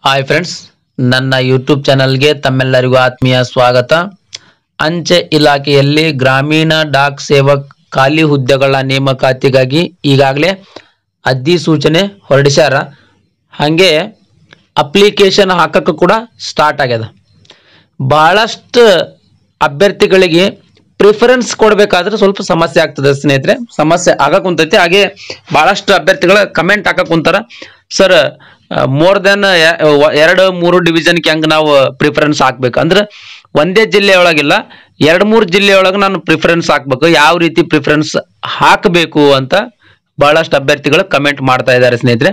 hi friends ನನ್ನ YouTube ಚಾನಲ್ಗೆ ತಮ್ಮೆಲ್ಲರಿಗೂ ಆತ್ಮೀಯ ಸ್ವಾಗತ ಅಂಚೆ ಇಲಾಖೆಯಲ್ಲಿ ಗ್ರಾಮೀಣ ಡಾಕ್ ಸೇವಕ್ ಖಾಲಿ ಹುದ್ದೆಗಳ ನೇಮಕಾತಿಗಾಗಿ ಈಗಾಗಲೇ ಅಧಿಸೂಚನೆ ಹೊರಡಿಸ್ಯಾರ ಹಾಗೆ ಅಪ್ಲಿಕೇಶನ್ ಹಾಕಕ್ಕೆ ಕೂಡ ಸ್ಟಾರ್ಟ್ ಆಗ್ಯದ ಬಹಳಷ್ಟು ಅಭ್ಯರ್ಥಿಗಳಿಗೆ ಪ್ರಿಫರೆನ್ಸ್ ಕೊಡಬೇಕಾದ್ರೆ ಸ್ವಲ್ಪ ಸಮಸ್ಯೆ ಆಗ್ತದೆ ಸ್ನೇಹಿತರೆ ಸಮಸ್ಯೆ ಆಗಕ್ ಕುಂತೈತಿ ಹಾಗೆ ಬಹಳಷ್ಟು ಅಭ್ಯರ್ಥಿಗಳ ಕಮೆಂಟ್ ಹಾಕಕ್ ಕುಂತಾರ ಸರ್ ಮೋರ್ ದೆನ್ ಎರಡು ಮೂರು ಡಿವಿಷನ್ಗೆ ಹೆಂಗ್ ನಾವು ಪ್ರಿಫರೆನ್ಸ್ ಹಾಕ್ಬೇಕು ಅಂದ್ರೆ ಒಂದೇ ಜಿಲ್ಲೆ ಒಳಗಿಲ್ಲ ಎರಡು ಮೂರು ಜಿಲ್ಲೆ ಒಳಗೆ ನಾನು ಪ್ರಿಫರೆನ್ಸ್ ಹಾಕ್ಬೇಕು ಯಾವ ರೀತಿ ಪ್ರಿಫರೆನ್ಸ್ ಹಾಕಬೇಕು ಅಂತ ಬಹಳಷ್ಟು ಅಭ್ಯರ್ಥಿಗಳು ಕಮೆಂಟ್ ಮಾಡ್ತಾ ಇದ್ದಾರೆ ಸ್ನೇಹಿತರೆ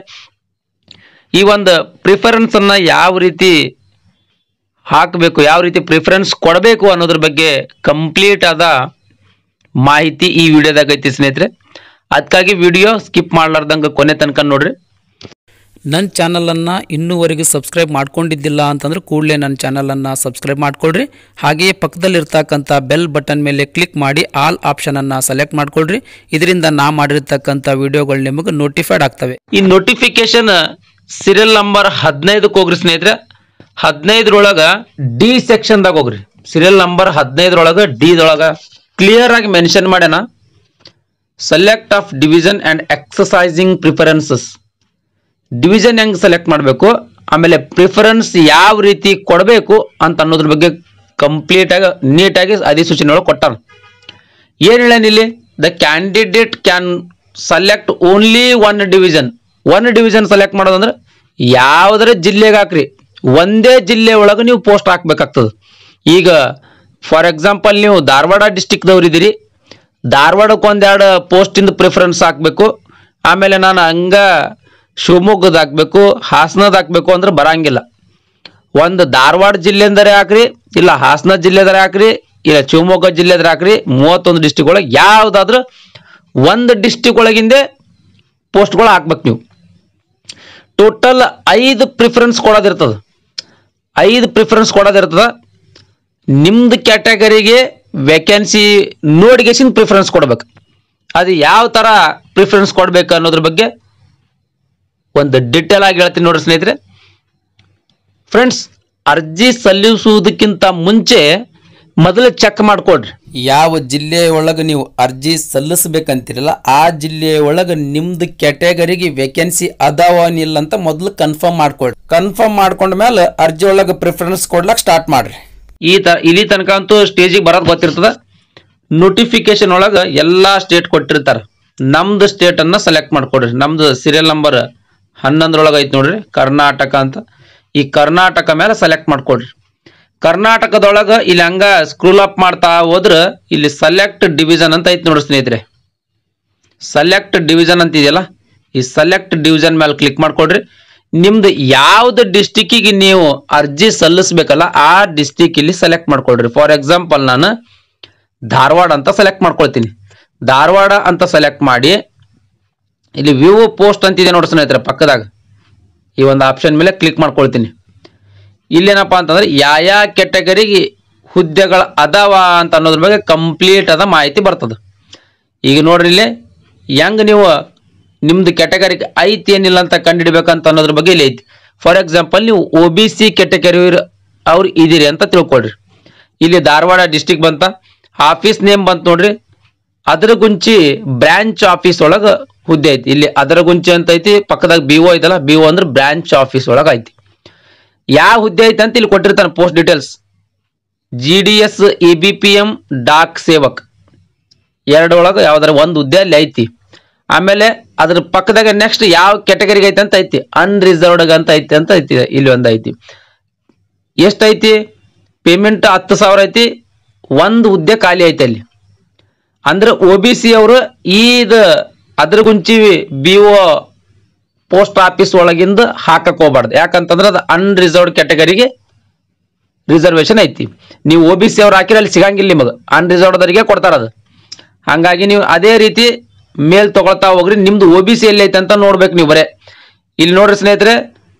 ಈ ಒಂದು ಪ್ರಿಫರೆನ್ಸ್ ಅನ್ನ ಯಾವ ರೀತಿ ಹಾಕಬೇಕು ಯಾವ ರೀತಿ ಪ್ರಿಫರೆನ್ಸ್ ಕೊಡಬೇಕು ಅನ್ನೋದ್ರ ಬಗ್ಗೆ ಕಂಪ್ಲೀಟ್ ಆದ ಮಾಹಿತಿ ಈ ವಿಡಿಯೋದಾಗ ಐತಿ ಸ್ನೇಹಿತರೆ ಅದಕ್ಕಾಗಿ ವಿಡಿಯೋ ಸ್ಕಿಪ್ ಮಾಡ್ಲಾರ್ದಂಗೆ ಕೊನೆ ತನಕ ನೋಡ್ರಿ ನನ್ನ ಚಾನಲನ್ನು ಇನ್ನೂವರೆಗೂ ಸಬ್ಸ್ಕ್ರೈಬ್ ಮಾಡ್ಕೊಂಡಿದ್ದಿಲ್ಲ ಅಂತಂದ್ರೆ ಕೂಡಲೇ ನನ್ನ ಚಾನಲನ್ನು ಸಬ್ಸ್ಕ್ರೈಬ್ ಮಾಡ್ಕೊಳ್ರಿ ಹಾಗೆಯೇ ಪಕ್ಕದಲ್ಲಿರ್ತಕ್ಕಂಥ ಬೆಲ್ ಬಟನ್ ಮೇಲೆ ಕ್ಲಿಕ್ ಮಾಡಿ ಆಲ್ ಆಪ್ಷನನ್ನು ಸೆಲೆಕ್ಟ್ ಮಾಡ್ಕೊಳ್ರಿ ಇದರಿಂದ ನಾ ಮಾಡಿರ್ತಕ್ಕಂಥ ವಿಡಿಯೋಗಳು ನಿಮಗೆ ನೋಟಿಫೈಡ್ ಆಗ್ತವೆ ಈ ನೋಟಿಫಿಕೇಶನ್ ಸೀರಿಯಲ್ ನಂಬರ್ ಹದಿನೈದಕ್ಕೆ ಹೋಗ್ರಿ ಸ್ನೇಹಿತರೆ ಹದಿನೈದರೊಳಗ ಡಿ ಸೆಕ್ಷನ್ದಾಗ ಹೋಗ್ರಿ ಸೀರಿಯಲ್ ನಂಬರ್ ಹದಿನೈದರೊಳಗ ಡಿದೊಳಗ ಕ್ಲಿಯರ್ ಆಗಿ ಮೆನ್ಷನ್ ಮಾಡ್ಯಾನ select of division and exercising preferences division ಹೆಂಗ್ ಸೆಲೆಕ್ಟ್ ಮಾಡಬೇಕು ಆಮೇಲೆ ಪ್ರಿಫರೆನ್ಸ್ ಯಾವ ರೀತಿ ಕೊಡಬೇಕು ಅಂತ ಅನ್ನೋದ್ರ ಬಗ್ಗೆ ಕಂಪ್ಲೀಟ್ ಆಗಿ ನೀಟಾಗಿ ಅಧಿಸೂಚನೆ ಒಳಗೆ ಕೊಟ್ಟಾನ ಏನ್ ಹೇಳ್ಯಾನ ಇಲ್ಲಿ the candidate can select only one division one division select ಮಾಡೋದಂದ್ರೆ ಯಾವುದರ ಜಿಲ್ಲೆಗೆ ಹಾಕ್ರಿ ಒಂದೇ ಜಿಲ್ಲೆ ಒಳಗೆ ನೀವು ಪೋಸ್ಟ್ ಹಾಕ್ಬೇಕಾಗ್ತದೆ ಈಗ ಫಾರ್ ಎಕ್ಸಾಂಪಲ್ ನೀವು ಧಾರವಾಡ ಡಿಸ್ಟಿಕ್ದವ್ರು ಇದ್ದೀರಿ ಧಾರವಾಡಕ್ಕೆ ಒಂದೆರಡು ಪೋಸ್ಟಿಂದ ಪ್ರಿಫರೆನ್ಸ್ ಹಾಕಬೇಕು ಆಮೇಲೆ ನಾನು ಹಂಗ ಶಿವಮೊಗ್ಗದ ಹಾಕ್ಬೇಕು ಹಾಸನದ ಹಾಕ್ಬೇಕು ಅಂದ್ರೆ ಬರಂಗಿಲ್ಲ ಒಂದು ಧಾರವಾಡ ಜಿಲ್ಲೆಯಿಂದರೆ ಹಾಕ್ರಿ ಇಲ್ಲ ಹಾಸನ ಜಿಲ್ಲೆದಾರೆ ಹಾಕ್ರಿ ಇಲ್ಲ ಶಿವಮೊಗ್ಗ ಜಿಲ್ಲೆದಾರೆ ಹಾಕ್ರಿ ಮೂವತ್ತೊಂದು ಡಿಸ್ಟಿಕ್ ಒಳಗೆ ಯಾವ್ದಾದ್ರು ಒಂದು ಡಿಸ್ಟಿಕ್ ಒಳಗಿಂದೆ ಪೋಸ್ಟ್ಗಳು ಹಾಕ್ಬೇಕು ನೀವು ಟೋಟಲ್ ಐದು ಪ್ರಿಫರೆನ್ಸ್ ಕೊಡೋದಿರ್ತದ ಐದು ಪ್ರಿಫರೆನ್ಸ್ ಕೊಡೋದಿರ್ತದ ನಿಮ್ದು ಕ್ಯಾಟಗರಿಗೆ ವೇಕೆನ್ಸಿ ನೋಡಿಗೆಸಿನ ಪ್ರಿಫರೆನ್ಸ್ ಕೊಡ್ಬೇಕು ಅದು ಯಾವ ಥರ ಪ್ರಿಫರೆನ್ಸ್ ಕೊಡ್ಬೇಕು ಅನ್ನೋದ್ರ ಬಗ್ಗೆ ಒಂದು ಡಿಟೇಲ್ ಆಗಿ ಹೇಳ್ತೀನಿ ನೋಡ್ರಿ ಸ್ನೇಹಿತರೆ ಫ್ರೆಂಡ್ಸ್ ಅರ್ಜಿ ಸಲ್ಲಿಸುವುದಕ್ಕಿಂತ ಮುಂಚೆ ಮೊದಲು ಚೆಕ್ ಮಾಡ್ಕೊಡ್ರಿ ಯಾವ ಜಿಲ್ಲೆಯ ಒಳಗೆ ನೀವು ಅರ್ಜಿ ಸಲ್ಲಿಸಬೇಕಂತಿರಲ್ಲ ಆ ಜಿಲ್ಲೆಯ ಒಳಗೆ ನಿಮ್ದು ಕ್ಯಾಟಗರಿಗೆ ವೇಕೆನ್ಸಿ ಅದಾವನಿಲ್ಲ ಅಂತ ಮೊದಲು ಕನ್ಫರ್ಮ್ ಮಾಡ್ಕೊಳ್ರಿ ಕನ್ಫರ್ಮ್ ಮಾಡ್ಕೊಂಡ ಮೇಲೆ ಅರ್ಜಿ ಒಳಗೆ ಪ್ರಿಫರೆನ್ಸ್ ಕೊಡ್ಲಕ್ ಸ್ಟಾರ್ಟ್ ಮಾಡ್ರಿ ಈ ತ ಇಲ್ಲಿ ತನಕ ಅಂತೂ ಸ್ಟೇಜಿಗೆ ಬರೋದು ಗೊತ್ತಿರ್ತದ ನೋಟಿಫಿಕೇಶನ್ ಒಳಗೆ ಎಲ್ಲಾ ಸ್ಟೇಟ್ ಕೊಟ್ಟಿರ್ತಾರೆ ನಮ್ದು ಸ್ಟೇಟ್ ಅನ್ನ ಸೆಲೆಕ್ಟ್ ಮಾಡ್ಕೊಡ್ರಿ ನಮ್ದು ಸೀರಿಯಲ್ ನಂಬರ್ ಹನ್ನೊಂದರೊಳಗೆ ಐತಿ ನೋಡ್ರಿ ಕರ್ನಾಟಕ ಅಂತ ಈ ಕರ್ನಾಟಕ ಮೇಲೆ ಸೆಲೆಕ್ಟ್ ಮಾಡ್ಕೊಡ್ರಿ ಕರ್ನಾಟಕದೊಳಗೆ ಇಲ್ಲಿ ಹಂಗ ಸ್ಕ್ರೂಲ್ ಅಪ್ ಮಾಡ್ತಾ ಹೋದ್ರ ಇಲ್ಲಿ ಸೆಲೆಕ್ಟ್ ಡಿವಿಷನ್ ಅಂತ ಐತಿ ನೋಡ್ರಿ ಸ್ನೇಹಿತರೆ ಸೆಲೆಕ್ಟ್ ಡಿವಿಷನ್ ಅಂತ ಇದೆಯಲ್ಲ ಈ ಸೆಲೆಕ್ಟ್ ಡಿವಿಷನ್ ಮೇಲೆ ಕ್ಲಿಕ್ ಮಾಡ್ಕೊಡ್ರಿ ನಿಮ್ದು ಯಾವ್ದು ಡಿಸ್ಟಿಕ್ಕಿಗೆ ನೀವು ಅರ್ಜಿ ಸಲ್ಲಿಸ್ಬೇಕಲ್ಲ ಆ ಡಿಸ್ಟಿಕ್ ಇಲ್ಲಿ ಸೆಲೆಕ್ಟ್ ಮಾಡ್ಕೊಳ್ರಿ ಫಾರ್ ಎಕ್ಸಾಂಪಲ್ ನಾನು ಧಾರವಾಡ ಅಂತ ಸೆಲೆಕ್ಟ್ ಮಾಡ್ಕೊಳ್ತೀನಿ ಧಾರವಾಡ ಅಂತ ಸೆಲೆಕ್ಟ್ ಮಾಡಿ ಇಲ್ಲಿ ವ್ಯೂ ಪೋಸ್ಟ್ ಅಂತಿದೆ ನೋಡಿ ಸ್ನೇಹಿತರೆ ಪಕ್ಕದಾಗ ಈ ಒಂದು ಆಪ್ಷನ್ ಮೇಲೆ ಕ್ಲಿಕ್ ಮಾಡ್ಕೊಳ್ತೀನಿ ಇಲ್ಲೇನಪ್ಪ ಅಂತಂದ್ರೆ ಯಾವ ಯಾವ ಕೆಟಗರಿಗೆ ಹುದ್ದೆಗಳು ಅದಾವ ಅಂತ ಅನ್ನೋದ್ರ ಬಗ್ಗೆ ಕಂಪ್ಲೀಟ್ ಆದ ಮಾಹಿತಿ ಬರ್ತದೆ ಈಗ ನೋಡ್ರಿ ಇಲ್ಲಿ ಹೆಂಗ್ ನೀವು ನಿಮ್ದು ಕೆಟಗರಿ ಐತಿ ಏನಿಲ್ಲ ಅಂತ ಕಂಡುಹಿಡಿಬೇಕಂತ ಅನ್ನೋದ್ರ ಬಗ್ಗೆ ಇಲ್ಲಿ ಐತಿ ಫಾರ್ ಎಕ್ಸಾಂಪಲ್ ನೀವು ಒ ಬಿ ಸಿ ಕೆಟಗರಿ ಅವ್ರು ಇದೀರಿ ಅಂತ ತಿಳ್ಕೊಳ್ರಿ ಇಲ್ಲಿ ಧಾರವಾಡ ಡಿಸ್ಟಿಕ್ ಬಂತ ಆಫೀಸ್ ನೇಮ್ ಬಂತ ನೋಡ್ರಿ ಅದರ ಗುಂಚಿ ಬ್ರಾಂಚ್ ಆಫೀಸ್ ಒಳಗ ಹುದ್ದೆ ಐತಿ ಇಲ್ಲಿ ಅದರ ಗುಂಚಿ ಅಂತ ಐತಿ ಪಕ್ಕದಾಗ ಬಿ ಒ ಐತಲ್ಲ ಬಿ ಒ ಅಂದ್ರೆ ಬ್ರಾಂಚ್ ಆಫೀಸ್ ಒಳಗ ಐತಿ ಯಾವ ಹುದ್ದೆ ಐತಿ ಅಂತ ಇಲ್ಲಿ ಕೊಟ್ಟಿರ್ತಾನೆ post details G D S E B P M Dak Sevak ಎರಡೊಳಗೆ ಯಾವ್ದಾರ ಒಂದು ಹುದ್ದೆ ಅಲ್ಲಿ ಐತಿ ಆಮೇಲೆ ಅದ್ರ ಪಕ್ಕದಾಗ ನೆಕ್ಸ್ಟ್ ಯಾವ ಕೆಟಗರಿಗೆ ಐತಿ ಅಂತ ಐತಿ ಅನ್ರಿಸರ್ವ್ಡ್ ಅಂತ ಐತಿ ಅಂತ ಐತಿ ಇಲ್ಲಿ ಒಂದು ಐತಿ ಎಷ್ಟೈತಿ ಪೇಮೆಂಟ್ ಹತ್ತು ಸಾವಿರ ಐತಿ ಒಂದು ಹುದ್ದೆ ಖಾಲಿ ಐತಿ ಅಲ್ಲಿ ಅಂದ್ರೆ ಒ ಬಿ ಸಿ ಅವರು ಈದ ಅದ್ರ ಗುಂಚಿ ಬಿ ಒ ಪೋಸ್ಟ್ ಆಫೀಸ್ ಒಳಗಿಂದ ಹಾಕಕ್ ಹೋಗ್ಬಾರ್ದು ಯಾಕಂತಂದ್ರೆ ಅದು ಅನ್ರಿಸರ್ವ್ಡ್ ಕ್ಯಾಟಗರಿಗೆ ರಿಸರ್ವೇಶನ್ ಐತಿ ನೀವು ಒ ಬಿ ಸಿ ಅವ್ರು ಹಾಕಿರ ಅಲ್ಲಿ ಸಿಗಂಗಿಲ್ಲ ನಿಮಗೆ ಅನ್ರಿಸರ್ವ್ಡ್ದವರಿಗೆ ಕೊಡ್ತಾರ ಅದು ಹಂಗಾಗಿ ನೀವು ಅದೇ ರೀತಿ ಮೇಲ್ ತಗೊಳ್ತಾ ಹೋಗ್ರಿ ನಿಮ್ದು ಒ ಬಿ ಸಿ ಎಲ್ಲಿ ಐತೆ ಅಂತ ನೋಡ್ಬೇಕು ನೀವು ಬರೇ ಇಲ್ಲಿ ನೋಡ್ರಿ ಸ್ನೇಹಿತರೆ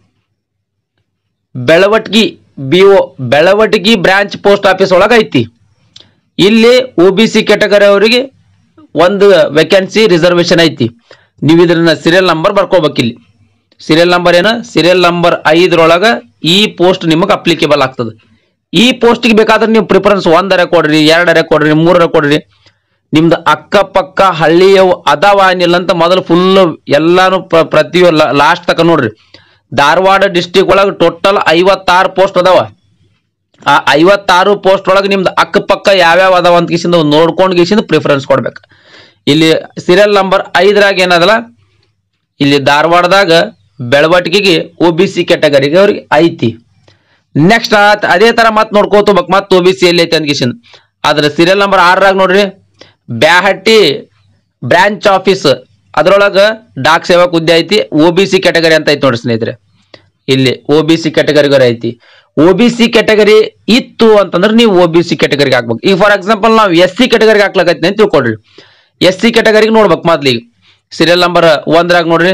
Belavatgi B O Belavatagi branch post office ಒಳಗೆ ಐತಿ ಇಲ್ಲಿ ಒ ಬಿ ಸಿ ಕ್ಯಾಟಗರಿ ಅವರಿಗೆ ಒಂದು ವೇಕೆನ್ಸಿ ರಿಸರ್ವೇಶನ್ ಐತಿ ನೀವು ಇದನ್ನ ಸೀರಿಯಲ್ ನಂಬರ್ ಬರ್ಕೋಬೇಕು ಇಲ್ಲಿ ಸೀರಿಯಲ್ ನಂಬರ್ ಏನು ಸೀರಿಯಲ್ ನಂಬರ್ ಐದರೊಳಗ ಈ ಪೋಸ್ಟ್ ನಿಮಗೆ ಅಪ್ಲಿಕೇಬಲ್ ಆಗ್ತದೆ ಈ ಪೋಸ್ಟ್ಗೆ ಬೇಕಾದ್ರೆ ನೀವು ಪ್ರಿಫರೆನ್ಸ್ ಒಂದರ ಕೊಡ್ರಿ ಎರಡರ ಕೊಡ್ರಿ ಮೂರರ ಕೊಡ್ರಿ ನಿಮ್ದು ಅಕ್ಕಪಕ್ಕ ಹಳ್ಳಿಯವು ಅದಾವ ಏನಿಲ್ಲ ಅಂತ ಮೊದಲು ಫುಲ್ ಎಲ್ಲಾನು ಪ್ರ- ಪ್ರತಿ ಲಾಸ್ಟ್ ತಕ ನೋಡ್ರಿ ಧಾರವಾಡ ಡಿಸ್ಟಿಕ್ ಒಳಗೆ ಟೋಟಲ್ ಐವತ್ತಾರು ಪೋಸ್ಟ್ ಅದಾವ ಆ ಐವತ್ತಾರು ಪೋಸ್ಟ್ ಒಳಗೆ ನಿಮ್ದು ಅಕ್ಕಪಕ್ಕ ಯಾವ್ಯಾವ ಅದಾವ ಅಂತ ಕಿಸಿಂದ ನೋಡ್ಕೊಂಡು ಕಿಸಿಂದ ಪ್ರಿಫರೆನ್ಸ್ ಕೊಡ್ಬೇಕು ಇಲ್ಲಿ ಸೀರಿಯಲ್ ನಂಬರ್ ಐದರಾಗ ಏನದಲ್ಲ ಇಲ್ಲಿ ಧಾರವಾಡದಾಗ ಬೆಳವಟಿಗೆಗೆ ಒ ಬಿ ಸಿ ಕ್ಯಾಟಗರಿಗೆ ಅವ್ರಿಗೆ ಐತಿ ನೆಕ್ಸ್ಟ್ ಅದೇ ತರ ಮತ್ ನೋಡ್ಕೋತ ಹೋಗ್ಬೇಕು ಮತ್ತೆ ಒ ಬಿ ಸಿ ಎಲ್ಲಿ ಐತಿ ಅಂತ ಕಿಸಿಂದ ಆದ್ರೆ ಸೀರಿಯಲ್ ನಂಬರ್ ಆರರಾಗ ನೋಡ್ರಿ ಬ್ಯಾಹಟ್ಟಿ ಬ್ರಾಂಚ್ ಆಫೀಸ್ ಅದ್ರೊಳಗ ಡಾಕ್ ಸೇವಕ್ ಹುದ್ದೆ ಐತಿ ಒ ಬಿ ಸಿ ಕ್ಯಾಟಗರಿ ಅಂತ ಐತಿ ನೋಡ್ರಿ ಸ್ನೇಹಿತರೆ ಇಲ್ಲಿ ಒ ಬಿ ಸಿ ಕ್ಯಾಟಗರಿಗರ ಐತಿ ಒ ಬಿ ಸಿ ಕ್ಯಾಟಗರಿ ಇತ್ತು ಅಂತಂದ್ರೆ ನೀವು ಒ ಬಿ ಸಿ ಕ್ಯಾಟಗರಿಗೆ ಹಾಕ್ಬೇಕು ಈಗ ಫಾರ್ ಎಕ್ಸಾಂಪಲ್ ನಾವು ಎಸ್ ಸಿ ಕ್ಯಾಟಗರಿಗೆ ಹಾಕ್ಲಕೈತಿ ಅಂತ ತಿಳ್ಕೊಡ್ರಿ ಎಸ್ ಸಿ ಕ್ಯಾಟಗರಿಗೆ ನೋಡ್ಬೇಕು ಮೊದ್ಲಿಗೆ ಸೀರಿಯಲ್ ನಂಬರ್ ಒಂದ್ರಾಗ ನೋಡ್ರಿ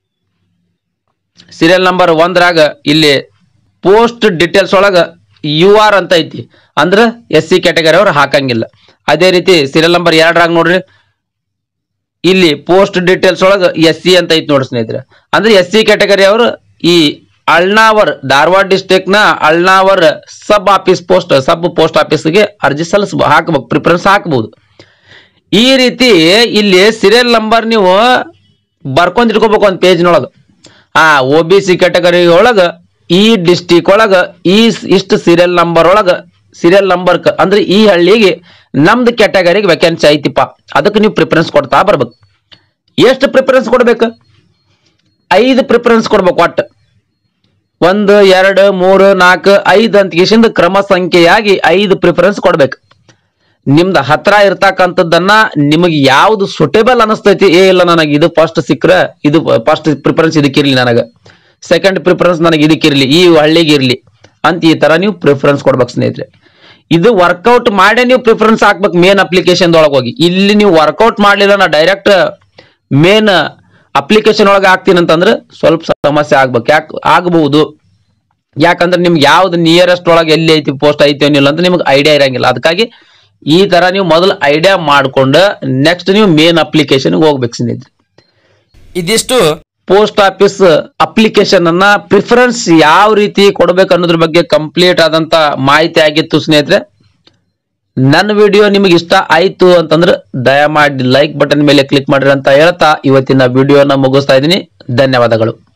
ಸೀರಿಯಲ್ ನಂಬರ್ ಒಂದ್ರಾಗ ಇಲ್ಲಿ ಪೋಸ್ಟ್ ಡೀಟೇಲ್ಸ್ ಒಳಗ ಯು ಆರ್ ಅಂತ ಐತಿ ಅಂದ್ರೆ ಎಸ್ ಸಿ ಕ್ಯಾಟಗರಿ ಅವ್ರು ಹಾಕಂಗಿಲ್ಲ ಅದೇ ರೀತಿ ಸೀರಿಯಲ್ ನಂಬರ್ ಎರಡರಾಗ ನೋಡ್ರಿ ಇಲ್ಲಿ ಪೋಸ್ಟ್ ಡೀಟೇಲ್ಸ್ ಒಳಗ ಎಸ್ ಸಿ ಅಂತ ಐತಿ ನೋಡಿ ಸ್ನೇಹಿತರೆ ಅಂದ್ರೆ ಎಸ್ ಸಿ ಕ್ಯಾಟಗರಿ ಅವರು ಈ ಅಳ್ನಾವರ್ ಧಾರವಾಡ ಡಿಸ್ಟಿಕ್ ನ Alnavar sub office post sub post ಆಫೀಸ್ಗೆ ಅರ್ಜಿ ಸಲ್ಲಿಸ ಹಾಕ್ಬೇಕು ಪ್ರಿಫರೆನ್ಸ್ ಹಾಕ್ಬಹುದು ಈ ರೀತಿ ಇಲ್ಲಿ ಸೀರಿಯಲ್ ನಂಬರ್ ನೀವು ಬರ್ಕೊಂಡ್ ಇಟ್ಕೋಬೇಕು ಒಂದು ಪೇಜ್ನೊಳಗ ಆ ಒ ಬಿ ಸಿ ಕ್ಯಾಟಗರಿ ಒಳಗ ಈ ಡಿಸ್ಟಿಕ್ ಒಳಗ ಈ ಸ್- ಇಷ್ಟು ಸೀರಿಯಲ್ ನಂಬರ್ ಒಳಗ ಸೀರಿಯಲ್ ನಂಬರ್ ಅಂದ್ರೆ ಈ ಹಳ್ಳಿಗೆ ನಮ್ದು ಕ್ಯಾಟಗರಿಗೆ ವೇಕೆನ್ಸಿ ಐತಿಪ್ಪ ಅದಕ್ಕೆ ನೀವು ಪ್ರಿಫರೆನ್ಸ್ ಕೊಡ್ತಾ ಬರ್ಬೇಕು ಎಷ್ಟು ಪ್ರಿಫರೆನ್ಸ್ ಕೊಡ್ಬೇಕು ಐದು ಪ್ರಿಫರೆನ್ಸ್ ಕೊಡ್ಬೇಕು ಒಟ್ಟು ಒಂದು ಎರಡು ಮೂರು ನಾಲ್ಕು ಐದು ಅಂತ ಕಿಶಿಂದ ಕ್ರಮ ಸಂಖ್ಯೆಯಾಗಿ ಐದು ಪ್ರಿಫರೆನ್ಸ್ ಕೊಡ್ಬೇಕು ನಿಮ್ದು ಹತ್ರ ಇರ್ತಕ್ಕಂಥದ್ದನ್ನ ನಿಮಗೆ ಯಾವ್ದು ಸುಟೇಬಲ್ ಅನಿಸ್ತೈತಿ ಏ ಇಲ್ಲ ನನಗೆ ಇದು ಫಸ್ಟ್ ಸಿಕ್ಕ್ರ ಇದು ಫಸ್ಟ್ ಪ್ರಿಫರೆನ್ಸ್ ಇದಕ್ಕಿರ್ಲಿ ನನಗೆ ಸೆಕೆಂಡ್ ಪ್ರಿಫರೆನ್ಸ್ ನನಗೆ ಇದಕ್ಕಿರ್ಲಿ ಈ ಹಳ್ಳಿಗೆ ಇರ್ಲಿ ಅಂತ ಈ ತರ ನೀವು ಪ್ರಿಫರೆನ್ಸ್ ಕೊಡ್ಬೇಕು ಸ್ನೇಹಿತರೆ ಇದು ವರ್ಕೌಟ್ ಮಾಡೇ ನೀವು ಪ್ರಿಫರೆನ್ಸ್ ಹಾಕ್ಬೇಕು ಮೇನ್ ಅಪ್ಲಿಕೇಶನ್ ಒಳಗೆ ಹೋಗಿ ಇಲ್ಲಿ ನೀವು ವರ್ಕೌಟ್ ಮಾಡ್ಲಿಲ್ಲ ನಾ ಡೈರೆಕ್ಟ್ ಮೇನ್ ಅಪ್ಲಿಕೇಶನ್ ಒಳಗೆ ಹಾಕ್ತೀನಿ ಅಂತಂದ್ರೆ ಸ್ವಲ್ಪ ಸಮಸ್ಯೆ ಆಗ್ಬೇಕು ಯಾಕೆ ಆಗಬಹುದು ಯಾಕಂದ್ರೆ ನಿಮ್ಗೆ ಯಾವ್ದು ನಿಯರೆಸ್ಟ್ ಒಳಗೆ ಎಲ್ಲಿ ಐತಿ ಪೋಸ್ಟ್ ಐತಿ ಏನಿಲ್ಲ ಅಂತ ನಿಮ್ಗೆ ಐಡಿಯಾ ಇರಂಗಿಲ್ಲ ಅದಕ್ಕಾಗಿ ಈ ತರ ನೀವು ಮೊದಲು ಐಡಿಯಾ ಮಾಡ್ಕೊಂಡು ನೆಕ್ಸ್ಟ್ ನೀವು ಮೇನ್ ಅಪ್ಲಿಕೇಶನ್ ಹೋಗ್ಬೇಕು ಸ್ನೇಹಿತರೆ ಇದಿಷ್ಟು ಪೋಸ್ಟ್ ಆಫೀಸ್ ಅಪ್ಲಿಕೇಶನ್ ಅನ್ನ ಪ್ರಿಫರೆನ್ಸ್ ಯಾವ ರೀತಿ ಕೊಡ್ಬೇಕು ಅನ್ನೋದ್ರ ಬಗ್ಗೆ ಕಂಪ್ಲೀಟ್ ಆದಂತ ಮಾಹಿತಿ ಆಗಿತ್ತು ಸ್ನೇಹಿತರೆ ನನ್ನ ವಿಡಿಯೋ ನಿಮಗೆ ಇಷ್ಟ ಆಯ್ತು ಅಂತಂದ್ರೆ ದಯಮಾಡಿ ಲೈಕ್ ಬಟನ್ ಮೇಲೆ ಕ್ಲಿಕ್ ಮಾಡ್ರಿ ಅಂತ ಹೇಳ್ತಾ ಇವತ್ತಿನ ವಿಡಿಯೋನ ಮುಗಿಸ್ತಾ ಇದ್ದೀನಿ ಧನ್ಯವಾದಗಳು